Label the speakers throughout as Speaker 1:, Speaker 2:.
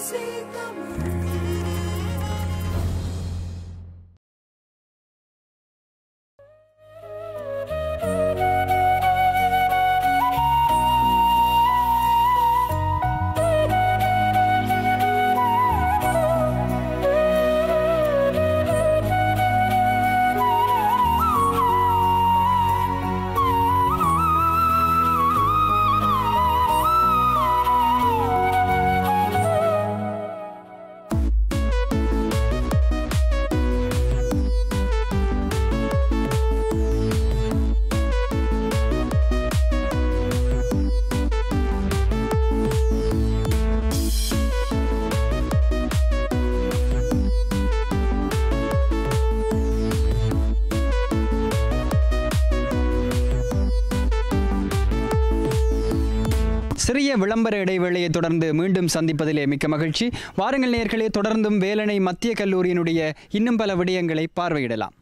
Speaker 1: சிறிய விளம்பர இடைவேளையை தொடர்ந்து மீண்டும் சந்திப்பதிலே மிக்க மகிழ்ச்சி வாருங்கள் நேர்களே தொடர்ந்தும் வேலனை மத்திய கல்லூரியினுடைய இன்னும் பல விடயங்களை பார்வையிடலாம்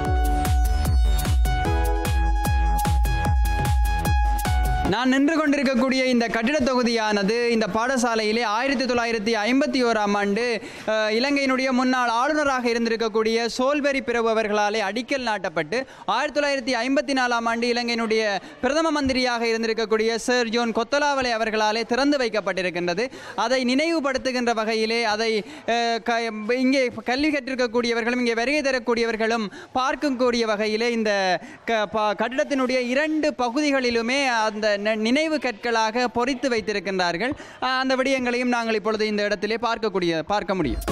Speaker 1: நான் நின்று கொண்டிருக்கக்கூடிய இந்த கட்டிடத் தொகுதியானது இந்த பாடசாலையிலே ஆயிரத்தி தொள்ளாயிரத்தி ஐம்பத்தி ஓராம் ஆண்டு அஹ், இலங்கையினுடைய முன்னாள் ஆளுநராக இருந்திருக்கக்கூடிய சோல்பெரி பிரபு அவர்களாலே அடிக்கல் நாட்டப்பட்டு ஆயிரத்தி தொள்ளாயிரத்தி ஐம்பத்தி நாலாம் ஆண்டு இலங்கையினுடைய பிரதம மந்திரியாக இருந்திருக்கக்கூடிய சர் ஜோன் கொத்தலாவலை அவர்களாலே திறந்து வைக்கப்பட்டிருக்கின்றது அதை நினைவுபடுத்துகின்ற வகையிலே அதை அஹ், க- இங்கே கல்வி கற்றிருக்கக்கூடியவர்களும் இங்கே வருகை தரக்கூடியவர்களும் பார்க்கக்கூடிய வகையிலே இந்த க- ப- கட்டிடத்தினுடைய இரண்டு பகுதிகளிலுமே அந்த ந- நினைவு கற்களாக பொறித்து வைத்திருக்கின்றார்கள் அஹ், அந்த விடயங்களையும் நாங்கள் இப்பொழுது இந்த இடத்திலே பார்க்கக்கூடிய பார்க்க முடியும்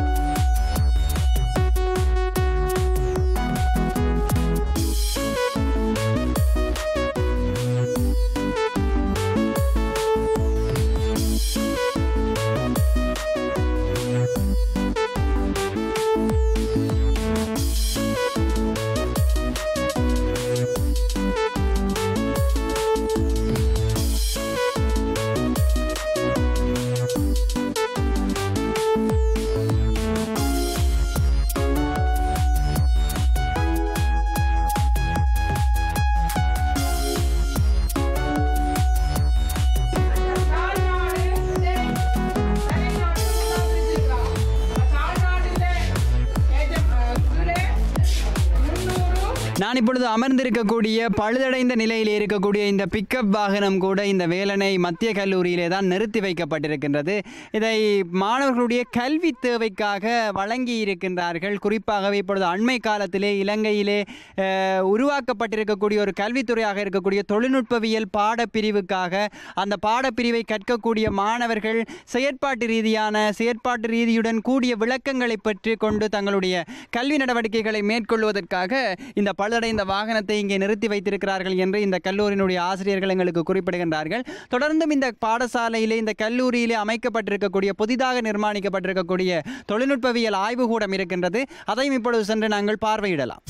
Speaker 1: நான் இப்பொழுது அமர்ந்திருக்கக்கூடிய பழுதடைந்த நிலையில் இருக்கக்கூடிய இந்த பிக்கப் வாகனம் கூட இந்த வேலனை மத்திய கல்லூரியிலே தான் நிறுத்தி வைக்கப்பட்டிருக்கின்றது இதை மாணவர்களுடைய கல்வி தேவைக்காக வழங்கி இருக்கின்றார்கள் குறிப்பாகவே இப்பொழுது அண்மை காலத்திலே இலங்கையிலே அஹ், உருவாக்கப்பட்டிருக்கக்கூடிய ஒரு கல்வித்துறையாக இருக்கக்கூடிய தொழில்நுட்பவியல் பாடப்பிரிவுக்காக அந்த பாடப்பிரிவை கற்கக்கூடிய மாணவர்கள் செயற்பாட்டு ரீதியான செயற்பாட்டு ரீதியுடன் கூடிய விளக்கங்களை பெற்று கொண்டு தங்களுடைய கல்வி நடவடிக்கைகளை மேற்கொள்வதற்காக இந்த பழுதடைந்த வாகனத்தை இங்கே நிறுத்தி வைத்திருக்கிறார்கள் என்று இந்த கல்லூரியினுடைய ஆசிரியர்கள் எங்களுக்கு குறிப்பிடுகின்றார்கள் தொடர்ந்தும் இந்த பாடசாலையிலே இந்த கல்லூரியிலே அமைக்கப்பட்டிருக்கக்கூடிய புதிதாக நிர்மாணிக்கப்பட்டிருக்கக்கூடிய தொழில்நுட்பவியல் ஆய்வுகூடம் இருக்கின்றது அதையும் இப்பொழுது சென்று நாங்கள் பார்வையிடலாம்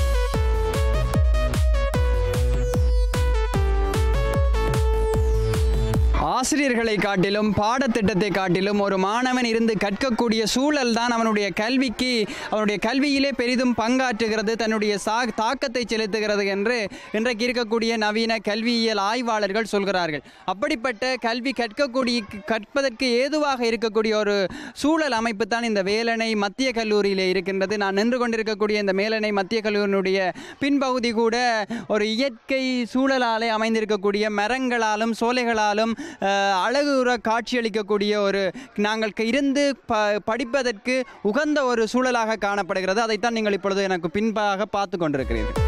Speaker 1: ஆசிரியர்களை காட்டிலும் பாடத்திட்டத்தை காட்டிலும் ஒரு மாணவன் இருந்து கற்கக்கூடிய சூழல் தான் அவனுடைய கல்விக்கு அவனுடைய கல்வியிலே பெரிதும் பங்காற்றுகிறது தன்னுடைய சா தாக்கத்தை செலுத்துகிறது என்று இன்றைக்கு இருக்கக்கூடிய நவீன கல்வியியல் ஆய்வாளர்கள் சொல்கிறார்கள் அப்படிப்பட்ட கல்வி கற்கக்கூடிய கற்பதற்கு ஏதுவாக இருக்கக்கூடிய ஒரு சூழல் அமைப்பு தான் இந்த வேலனை மத்திய கல்லூரியிலே இருக்கின்றது நான் நின்று கொண்டிருக்கக்கூடிய இந்த மேலனை மத்திய கல்லூரியினுடைய பின்பகுதி கூட ஒரு இயற்கை சூழலாலே அமைந்திருக்கக்கூடிய மரங்களாலும் சோலைகளாலும் அஹ், அழகுற காட்சியளிக்கக்கூடிய ஒரு நாங்கள் க- இருந்து ப படிப்பதற்கு உகந்த ஒரு சூழலாக காணப்படுகிறது அதைத்தான் நீங்கள் இப்பொழுது எனக்கு பின்பாக பார்த்து கொண்டிருக்கிறீர்கள்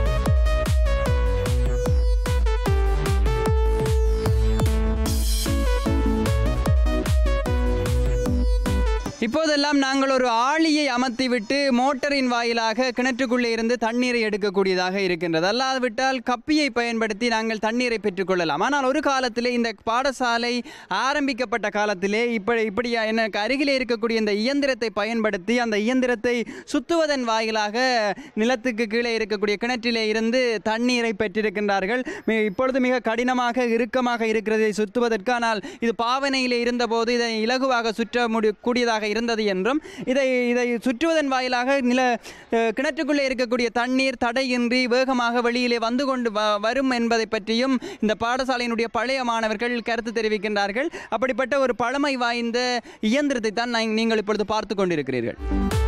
Speaker 1: இப்போதெல்லாம் நாங்கள் ஒரு ஆளியை அமர்த்திவிட்டு மோட்டரின் வாயிலாக கிணற்றுக்குள்ளே இருந்து தண்ணீரை எடுக்கக்கூடியதாக இருக்கின்றது அல்லாவிட்டால் கப்பியை பயன்படுத்தி நாங்கள் தண்ணீரை பெற்றுக்கொள்ளலாம் ஆனால் ஒரு காலத்திலே இந்த பாடசாலை ஆரம்பிக்கப்பட்ட காலத்திலே இப்படி இப்படி எனக்கு அருகிலே இருக்கக்கூடிய இந்த இயந்திரத்தை பயன்படுத்தி அந்த இயந்திரத்தை சுத்துவதன் வாயிலாக நிலத்துக்கு கீழே இருக்கக்கூடிய கிணற்றிலே இருந்து தண்ணீரை பெற்றிருக்கின்றார்கள் மி- இப்பொழுது மிக கடினமாக இறுக்கமாக இருக்கிறதை சுத்துவதற்கு ஆனால் இது பாவனையிலே இருந்தபோது இதை இலகுவாக சுற்ற முடி கூடியதாக இருந்தது என்றும் இதை இதை சுற்றுவதன் வாயிலாக நில அஹ், கிணற்றுக்குள்ளே இருக்கக்கூடிய தண்ணீர் தடையின்றி வேகமாக வெளியிலே வந்து கொண்டு வ- வரும் என்பதை பற்றியும் இந்த பாடசாலையினுடைய பழைய மாணவர்கள் கருத்து தெரிவிக்கின்றார்கள் அப்படிப்பட்ட ஒரு பழமை வாய்ந்த இயந்திரத்தை தான் நான் நீங்கள் இப்பொழுது பார்த்து கொண்டிருக்கிறீர்கள்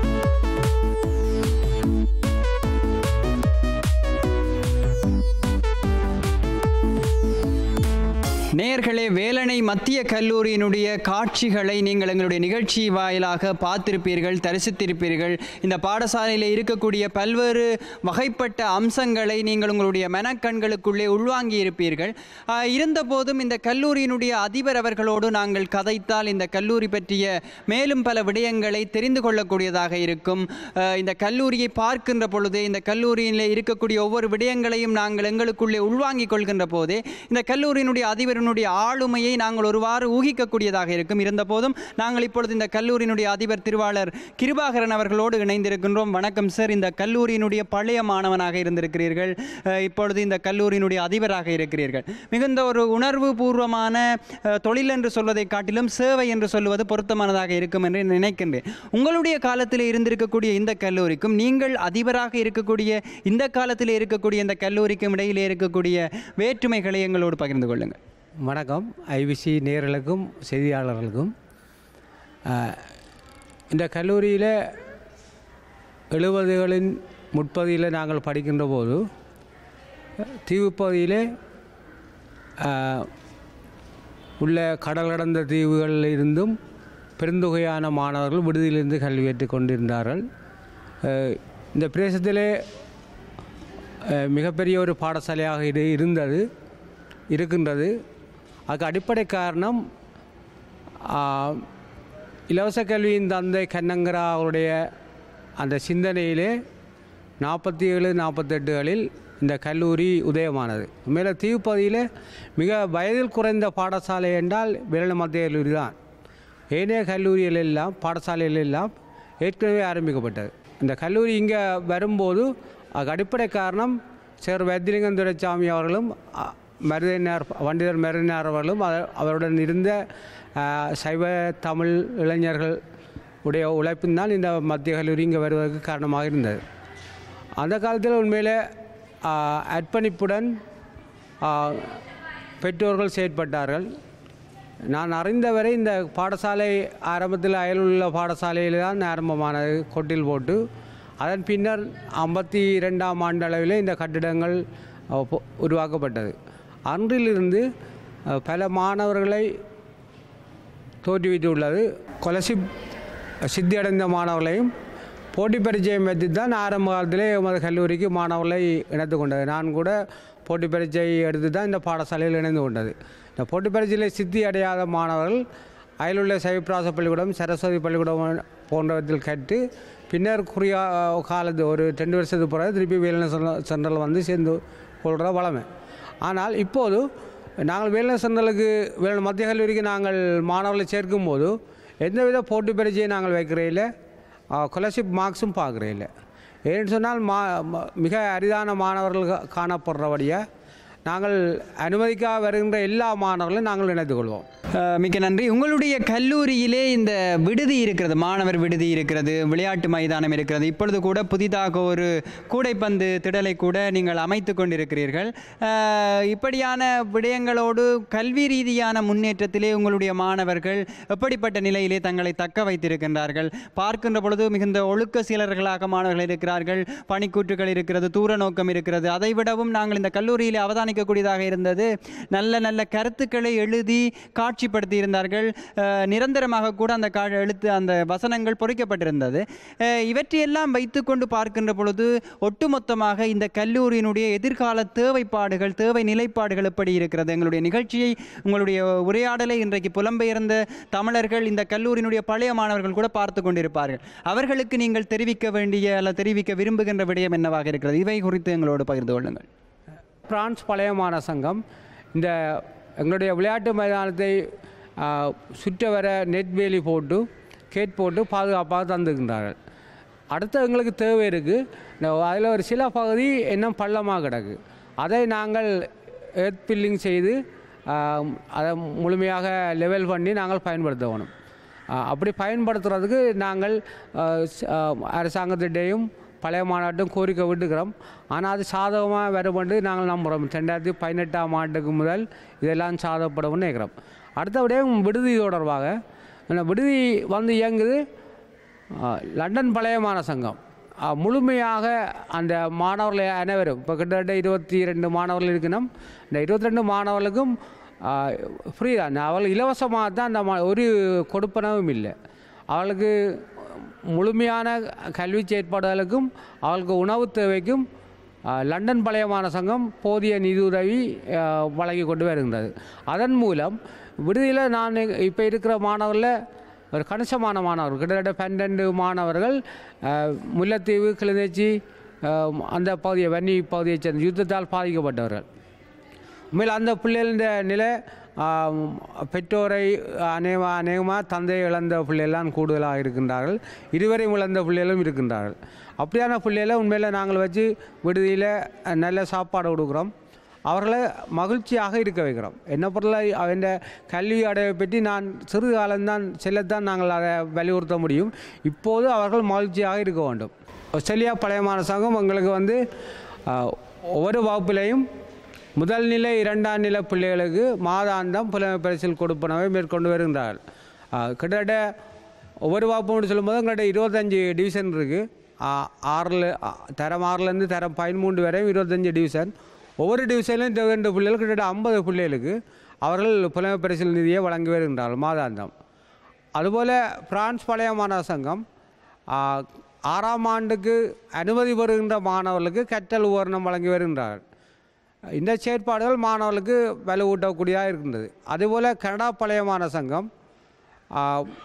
Speaker 1: நேர்களே வேலணை மத்திய கல்லூரியினுடைய காட்சிகளை நீங்கள் எங்களுடைய நிகழ்ச்சி வாயிலாக பார்த்திருப்பீர்கள் தரிசித்திருப்பீர்கள் இந்த பாடசாலையில் இருக்கக்கூடிய பல்வேறு வகைப்பட்ட அம்சங்களை நீங்கள் உங்களுடைய மனக்கண்களுக்குள்ளே உள்வாங்கி இருப்பீர்கள் ஆஹ், இருந்தபோதும் இந்த கல்லூரியினுடைய அதிபர் அவர்களோடு நாங்கள் கதைத்தால் இந்த கல்லூரி பற்றிய மேலும் பல விடயங்களை தெரிந்து கொள்ளக்கூடியதாக இருக்கும் ஆஹ், இந்த கல்லூரியை பார்க்கின்ற பொழுதே இந்த கல்லூரியில் இருக்கக்கூடிய ஒவ்வொரு விடயங்களையும் நாங்கள் எங்களுக்குள்ளே உள்வாங்கிக் கொள்கின்ற போதே இந்த கல்லூரியினுடைய அதிபரினுடைய ஆளுமையை நாங்கள் ஒருவாறு ஊகிக்கக்கூடியதாக இருக்கும் இருந்தபோதும் நாங்கள் இப்பொழுது இந்த கல்லூரியினுடைய அதிபர் திருவாளர் கிருபாகரன் அவர்களோடு இணைந்திருக்கின்றோம் வணக்கம் சார் இந்த கல்லூரியினுடைய பழைய மாணவனாக இருந்திருக்கிறீர்கள் அஹ், இப்பொழுது இந்த கல்லூரியினுடைய அதிபராக இருக்கிறீர்கள் மிகுந்த ஒரு உணர்வு பூர்வமான அஹ், தொழில் என்று சொல்வதை காட்டிலும் சேவை என்று சொல்வது பொருத்தமானதாக இருக்கும் என்று நினைக்கின்றேன் உங்களுடைய காலத்தில் இருந்திருக்கக்கூடிய இந்த கல்லூரிக்கும் நீங்கள் அதிபராக இருக்கக்கூடிய இந்த காலத்தில் இருக்கக்கூடிய இந்த கல்லூரிக்கும் இடையிலே இருக்கக்கூடிய வேற்றுமைகளை எங்களோடு பகிர்ந்து கொள்ளுங்கள்
Speaker 2: வணக்கம் ஐபிசி நேயர்களுக்கும் செய்தியாளர்களுக்கும் அஹ், இந்த கல்லூரியில் எழுபதுகளின் முற்பகுதியில் நாங்கள் படிக்கின்ற போது தீவுப்பகுதியிலே அஹ், உள்ள கடல் கடந்த தீவுகளில் இருந்தும் பெருந்தொகையான மாணவர்கள் விடுதியிலிருந்து கல்வி கற்றுக் கொண்டிருந்தார்கள் அஹ், இந்த பிரதேசத்திலே அஹ், மிகப்பெரிய ஒரு பாடசாலையாக இது இருந்தது இருக்கின்றது அதுக்கு அடிப்படை காரணம் ஆஹ், இலவச கல்வியின் தந்தை கண்ணங்கரா அவருடைய அந்த சிந்தனையிலே நாற்பத்தி ஏழு நாற்பத்தெட்டுகளில் இந்த கல்லூரி உதயமானது மேலே தீவுப்பகுதியில் மிக வயதில் குறைந்த பாடசாலை என்றால் விரல் மத்திய கல்லூரி தான் ஏனைய கல்லூரிகள் எல்லாம் பாடசாலைகள் எல்லாம் ஏற்கனவே ஆரம்பிக்கப்பட்டது இந்த கல்லூரி இங்கே வரும்போது அதுக்கு அடிப்படை காரணம் சேர் வைத்திலிங்கம் துரைசாமி அவர்களும் அ, மருதினார் பண்டிதர் மருதினார் அவர்களும் அவர்- அவருடன் இருந்த அ, சைவ தமிழ் இளைஞர்கள் உடைய உழைப்பின் தான் இந்த மத்திய கல்லூரி இங்கே வருவதற்கு காரணமாக இருந்தது அந்த காலத்தில் உண்மையில் ஆ, அர்ப்பணிப்புடன் ஆ, பெற்றோர்கள் செயற்பட்டார்கள் நான் அறிந்தவரை இந்த பாடசாலை ஆரம்பத்தில் அயலுள்ள பாடசாலையில் தான் ஆரம்பமானது கொட்டில் போட்டு அதன் பின்னர் ஐம்பத்தி ரெண்டாம் ஆண்டு அளவில் இந்த கட்டிடங்கள் அ, பொ- உருவாக்கப்பட்டது அன்றிலிருந்து அ, பல மாணவர்களை தோற்றுவித்துள்ளது கொலசிப் சித்தியடைந்த மாணவர்களையும் போட்டி பரீட்சையை வைத்து தான் ஆரம்ப காலத்திலே எமது கல்லூரிக்கு மாணவர்களை இணைத்து கொண்டது நான் கூட போட்டி பரீட்சை எடுத்து தான் இந்த பாடசாலையில் இணைந்து கொண்டது இந்த போட்டி பரீட்சையில் சித்தி அடையாத மாணவர்கள் அயலுள்ள சைவப்பிராச பள்ளிக்கூடம் சரஸ்வதி பள்ளிக்கூடம் போன்றவற்றில் கற்று பின்னர் குறிய காலத்து ஒரு ரெண்டு வருஷத்துக்கு பிறகு திருப்பி வேலன சென்ட்ரல் வந்து சேர்ந்து கொள்கிற வளமை ஆனால் இப்போது நாங்கள் வேலன சென்ட்ரலுக்கு வேலன மத்திய கல்லூரிக்கு நாங்கள் மாணவர்களை சேர்க்கும்போது எந்தவித போட்டி பரீட்சையை நாங்கள் வைக்கிறதில்ல ஸ்காலர்ஷிப் மார்க்ஸும் பார்க்குறதில்ல ஏன்னு சொன்னால் மா ம- மிக அரிதான மாணவர்கள் கா- காணப்படுறபடியாக நாங்கள் அனுமதிக்காக வருகின்ற எல்லா மாணவர்களையும் நாங்கள் இணைத்துக் கொள்வோம்
Speaker 1: அஹ், மிக்க நன்றி உங்களுடைய கல்லூரியிலே இந்த விடுதி இருக்கிறது மாணவர் விடுதி இருக்கிறது விளையாட்டு மைதானம் இருக்கிறது இப்பொழுது கூட புதிதாக ஒரு கூடைப்பந்து திடலை கூட நீங்கள் அமைத்து கொண்டிருக்கிறீர்கள் அஹ், இப்படியான விடயங்களோடு கல்வி ரீதியான முன்னேற்றத்திலே உங்களுடைய மாணவர்கள் எப்படிப்பட்ட நிலையிலே தங்களை தக்க வைத்திருக்கின்றார்கள் பார்க்கின்ற பொழுது மிகுந்த ஒழுக்க சீலர்களாக மாணவர்கள் இருக்கிறார்கள் பணிக்கூற்றுகள் இருக்கிறது தூர நோக்கம் இருக்கிறது அதை விடவும் நாங்கள் இந்த கல்லூரியில் அவதானிக்கக்கூடியதாக இருந்தது நல்ல நல்ல கருத்துக்களை எழுதி காட்சிப்படுத்தி இருந்தார்கள் அஹ், நிரந்தரமாக கூட அந்த கா எழுத்து அந்த வசனங்கள் பொறிக்கப்பட்டிருந்தது அஹ், இவற்றையெல்லாம் வைத்துக்கொண்டு பார்க்கின்ற பொழுது ஒட்டுமொத்தமாக இந்த கல்லூரியினுடைய எதிர்கால தேவைப்பாடுகள் தேவை நிலைப்பாடுகள் எப்படி இருக்கிறது எங்களுடைய நிகழ்ச்சியை உங்களுடைய உரையாடலை இன்றைக்கு புலம்பெயர்ந்த தமிழர்கள் இந்த கல்லூரியினுடைய பழைய மாணவர்கள் கூட பார்த்து கொண்டிருப்பார்கள் அவர்களுக்கு நீங்கள் தெரிவிக்க வேண்டிய அல்லது தெரிவிக்க விரும்புகின்ற விடயம் என்னவாக இருக்கிறது இவை குறித்து எங்களோடு பகிர்ந்து கொள்ளுங்கள்
Speaker 2: பிரான்ஸ் பழைய மாணவர் சங்கம் இந்த எங்களுடைய விளையாட்டு மைதானத்தை ஆ, சுற்ற வர நெட் வேலி போட்டு கேட் போட்டு பாதுகாப்பாக தந்துக்கின்றார்கள் அடுத்து எங்களுக்கு தேவை இருக்குது அதில் ஒரு சில பகுதி இன்னும் பள்ளமாக கிடக்கு அதை நாங்கள் எர்த் பில்லிங் செய்து ஆ, அதை முழுமையாக லெவல் பண்ணி நாங்கள் பயன்படுத்த வேணும் அஹ், அப்படி பயன்படுத்துறதுக்கு நாங்கள் அஹ், ஸ்- அஹ், அரசாங்கத்திட்டையும் பழைய மாநாட்டும் கோரிக்கை விட்டுக்கிறோம் ஆனால் அது சாதகமாக வருமென்று நாங்கள் நம்புகிறோம் ரெண்டாயிரத்தி பதினெட்டாம் ஆண்டுக்கு முதல் இதெல்லாம் சாதகப்படும்னு நினைக்கிறோம் அடுத்தபடியாக விடுதி தொடர்பாக இந்த விடுதி வந்து இயங்குது அஹ், லண்டன் பழைய மாணவ சங்கம் அஹ், முழுமையாக அந்த மாணவர்கள் அனைவரும் இப்போ கிட்டத்தட்ட இருபத்தி ரெண்டு மாணவர்கள் இருக்கணும் இந்த இருபத்தி ரெண்டு மாணவர்களுக்கும் ஃப்ரீ தான் அவள் இலவசமாக தான் அந்த மா- ஒரு கொடுப்பனவும் இல்லை அவளுக்கு முழுமையான கல்வி செயற்பாடுகளுக்கும் அவளுக்கு உணவு தேவைக்கும் அஹ், லண்டன் பழைய மாணவ சங்கம் போதிய நிதியுதவி அஹ், வழங்கி கொண்டு வருகின்றது அதன் மூலம் விடுதியில் நான் இப்போ இருக்கிற மாணவர்களில் ஒரு கணிசமான மாணவர்கள் கிட்டத்தட்ட பன்னெண்டு மாணவர்கள் அஹ், முல்லைத்தீவு கிளிநொச்சி அஹ், அந்த பகுதியை வன்னி பகுதியைச் சேர்ந்த யுத்தத்தால் பாதிக்கப்பட்டவர்கள் உண்மையில் அந்த பிள்ளைகளின் நிலை ஆம், பெற்றோரை அநேக அநேகமாக தந்தையை இழந்த பிள்ளைகள்லாம் கூடுதலாக இருக்கின்றார்கள் இருவரையும் இழந்த பிள்ளைகளும் இருக்கின்றார்கள் அப்படியான பிள்ளைகளை உண்மையில் நாங்கள் வச்சு விடுதியில் நல்ல சாப்பாடு கொடுக்குறோம் அவர்களை மகிழ்ச்சியாக இருக்க வைக்கிறோம் என்ன பொருளை அவன் கல்வி அடைவை பற்றி நான் சிறிது காலம்தான் செல்லத்தான் நாங்கள் அதை வலியுறுத்த முடியும் இப்போது அவர்கள் மகிழ்ச்சியாக இருக்க வேண்டும் ஆஸ்திரேலியா பழைய மாணவ சங்கம் எங்களுக்கு வந்து ஆ, ஒவ்வொரு வகுப்பிலையும் முதல் நிலை இரண்டாம் நிலை பிள்ளைகளுக்கு மாதாந்தம் புலமை பரிசில் கொடுப்பனவை மேற்கொண்டு வருகின்றார்கள் ஆ, கிட்டத்தட்ட ஒவ்வொரு வகுப்பு சொல்லும்போது எங்கள்கிட்ட இருபத்தஞ்சி டிவிஷன் இருக்குது ஆறில் தரம் ஆறுலேருந்து தரம் பதிமூன்று வரையும் இருபத்தஞ்சி டிவிஷன் ஒவ்வொரு டிவிஷன்லையும் இந்த ரெண்டு பிள்ளைகள் கிட்டத்தட்ட ஐம்பது பிள்ளைகளுக்கு அவர்கள் புலமை பரிசில் நிதியை வழங்கி வருகின்றார்கள் மாதாந்தம் அதுபோல் பிரான்ஸ் பழைய மாணவ சங்கம் ஆ, ஆறாம் ஆண்டுக்கு அனுமதி பெறுகின்ற மாணவர்களுக்கு கற்றல் உபகரணம் வழங்கி வருகின்றார்கள் இந்த செயற்பாடுகள் மாணவர்களுக்கு வலுவூட்டக்கூடியதாக இருக்கின்றது அதுபோல் கனடா பழைய மாணவ சங்கம் ஆ,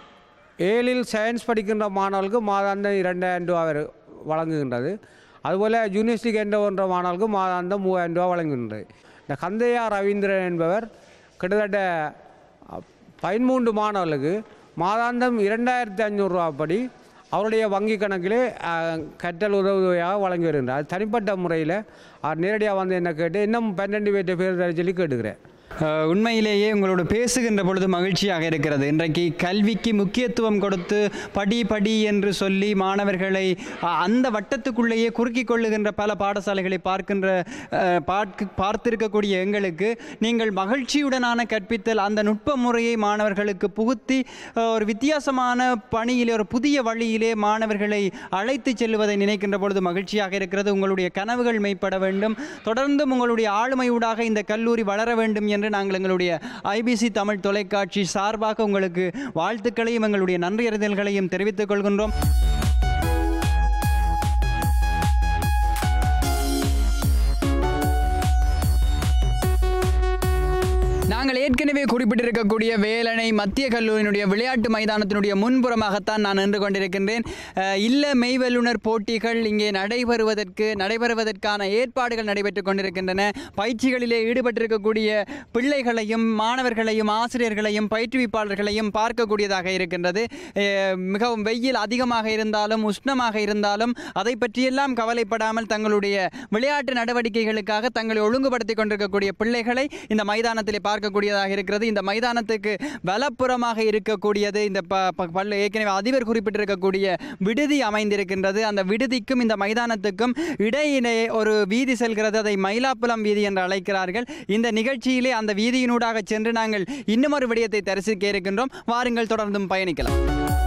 Speaker 2: ஏழில் சயின்ஸ் படிக்கின்ற மாணவர்களுக்கு மாதாந்தம் இரண்டாயிரம் ரூபா வரை வழங்குகின்றது அதுபோல் யூனிவர்சிட்டிக்கு என்ற போன்ற மாணவர்களுக்கு மாதாந்தம் மூவாயிரம் ரூபா வழங்குகின்றது இந்த கந்தையா ரவீந்திரன் என்பவர் கிட்டத்தட்ட அ, பதிமூன்று மாணவர்களுக்கு மாதாந்தம் இரண்டாயிரத்தி ஐநூறுரூவா படி அவருடைய வங்கி கணக்கிலே அ, கற்றல் உதவியாக வழங்கி வருகின்றார் அது தனிப்பட்ட முறையில் அவர் நேரடியாக வந்து என்ன கேட்டு இன்னும் பன்னெண்டு பேர்ட்ட பேர் தர சொல்லி கேட்டுக்கிறேன்
Speaker 1: அஹ், உண்மையிலேயே உங்களோட பேசுகின்ற பொழுது மகிழ்ச்சியாக இருக்கிறது இன்றைக்கு கல்விக்கு முக்கியத்துவம் கொடுத்து படி படி என்று சொல்லி மாணவர்களை அஹ், அந்த வட்டத்துக்குள்ளேயே குறுக்கிக் கொள்ளுகின்ற பல பாடசாலைகளை பார்க்கின்ற அஹ், பார்க்க பார்த்திருக்கக்கூடிய எங்களுக்கு நீங்கள் மகிழ்ச்சியுடனான கற்பித்தல் அந்த நுட்ப முறையை மாணவர்களுக்கு புகுத்தி அஹ், ஒரு வித்தியாசமான பணியிலே ஒரு புதிய வழியிலே மாணவர்களை அழைத்து செல்வதை நினைக்கின்ற பொழுது மகிழ்ச்சியாக இருக்கிறது உங்களுடைய கனவுகள் மெய்ப்பட வேண்டும் தொடர்ந்தும் உங்களுடைய ஆளுமையூடாக இந்த கல்லூரி வளர வேண்டும் என்று நாங்கள் எங்களுடைய ஐபிசி தமிழ் தொலைக்காட்சி சார்பாக உங்களுக்கு வாழ்த்துக்களையும் எங்களுடைய நன்றியறிதல்களையும் தெரிவித்துக் கொள்கின்றோம் நாங்கள் ஏற்கனவே குறிப்பிட்டிருக்கக்கூடிய வேலனை மத்திய கல்லூரியினுடைய விளையாட்டு மைதானத்தினுடைய முன்புறமாகத்தான் நான் நின்று கொண்டிருக்கின்றேன் அஹ், இல்ல மெய்வல்லுனர் போட்டிகள் இங்கே நடைபெறுவதற்கு நடைபெறுவதற்கான ஏற்பாடுகள் நடைபெற்றுக் கொண்டிருக்கின்றன பயிற்சிகளிலே ஈடுபட்டிருக்கக்கூடிய பிள்ளைகளையும் மாணவர்களையும் ஆசிரியர்களையும் பயிற்றுவிப்பாளர்களையும் பார்க்கக்கூடியதாக இருக்கின்றது அஹ், மிகவும் வெயில் அதிகமாக இருந்தாலும் உஷ்ணமாக இருந்தாலும் அதை பற்றியெல்லாம் கவலைப்படாமல் தங்களுடைய விளையாட்டு நடவடிக்கைகளுக்காக தங்களை ஒழுங்குபடுத்திக் கொண்டிருக்கக்கூடிய பிள்ளைகளை இந்த மைதானத்திலே பார்க்கக்கூடியதாக இருக்கிறது இந்த மைதானத்துக்கு வலப்புறமாக இருக்கக்கூடியது இந்த ப ப- பள்ளி ஏற்கனவே அதிபர் குறிப்பிட்டிருக்கக்கூடிய விடுதி அமைந்திருக்கின்றது அந்த விடுதிக்கும் இந்த மைதானத்துக்கும் இடையிலே ஒரு வீதி செல்கிறது அதை மயிலாப்புலம் வீதி என்று அழைக்கிறார்கள் இந்த நிகழ்ச்சியிலே அந்த வீதியினூடாக சென்று நாங்கள் இன்னும் ஒரு விடயத்தை தரிசிக்க இருக்கின்றோம் வாருங்கள் தொடர்ந்தும் பயணிக்கலாம்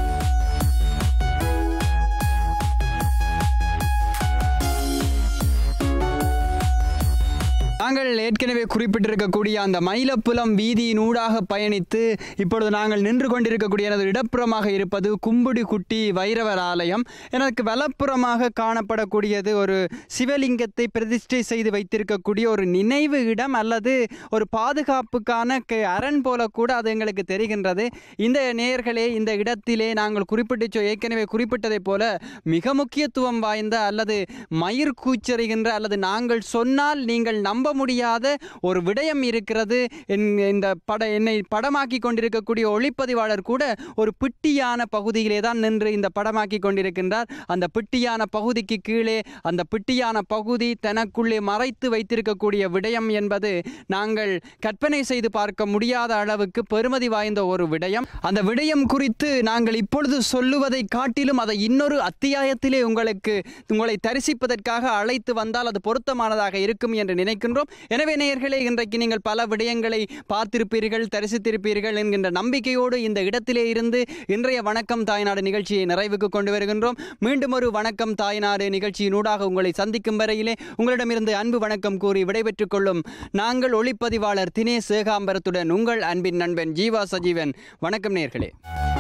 Speaker 1: நாங்கள் ஏற்கனவே குறிப்பிட்டிருக்கக்கூடிய அந்த மயிலப்புலம் வீதியின் ஊடாக பயணித்து இப்பொழுது நாங்கள் நின்று கொண்டிருக்கக்கூடிய எனது இடப்புறமாக இருப்பது கும்புடிக்குட்டி வைரவர் ஆலயம் எனக்கு வலப்புறமாக காணப்படக்கூடியது ஒரு சிவலிங்கத்தை பிரதிஷ்டை செய்து வைத்திருக்கக்கூடிய ஒரு நினைவு இடம் அல்லது ஒரு பாதுகாப்புக்கான க- அரண் போல கூட அது எங்களுக்கு தெரிகின்றது இந்த நேயர்களே இந்த இடத்திலே நாங்கள் குறிப்பிட்டு சொ- ஏற்கனவே குறிப்பிட்டதைப் போல மிக முக்கியத்துவம் வாய்ந்த அல்லது மயிர் கூச்சறிகின்ற அல்லது நாங்கள் சொன்னால் நீங்கள் நம்ப முடியாத ஒரு விடயம் இருக்கிறது என்- இந்த பட என்னை படமாக்கி கொண்டிருக்கக்கூடிய ஒளிப்பதிவாளர் கூட ஒரு பிட்டியான பகுதியிலே தான் நின்று இந்த படமாக்கி கொண்டிருக்கின்றார் அந்த பிட்டியான பகுதிக்கு கீழே அந்த பிட்டியான பகுதி தனக்குள்ளே மறைத்து வைத்திருக்கக்கூடிய விடயம் என்பது நாங்கள் கற்பனை செய்து பார்க்க முடியாத அளவுக்கு பெருமதி வாய்ந்த ஒரு விடயம் அந்த விடயம் குறித்து நாங்கள் இப்பொழுது சொல்லுவதை காட்டிலும் அதை இன்னொரு அத்தியாயத்திலே உங்களுக்கு உங்களை தரிசிப்பதற்காக அழைத்து வந்தால் அது பொருத்தமானதாக இருக்கும் என்று நினைக்கின்றோம் எனவே நேயர்களே இன்றைக்கு நீங்கள் பல விடயங்களை பார்த்திருப்பீர்கள் தரிசித்திருப்பீர்கள் என்கின்ற நம்பிக்கையோடு இந்த இடத்திலே இருந்து இன்றைய வணக்கம் தாய்நாடு நிகழ்ச்சியை நிறைவுக்கு கொண்டு வருகின்றோம் மீண்டும் ஒரு வணக்கம் தாய்நாடு நிகழ்ச்சியினூடாக உங்களை சந்திக்கும் வரையிலே உங்களிடமிருந்து அன்பு வணக்கம் கூறி விடைபெற்றுக் கொள்ளும் நாங்கள் ஒளிப்பதிவாளர் தினேஷ் சேகாம்பரத்துடன் உங்கள் அன்பின் நண்பன் ஜீவா சஜீவன் வணக்கம் நேயர்களே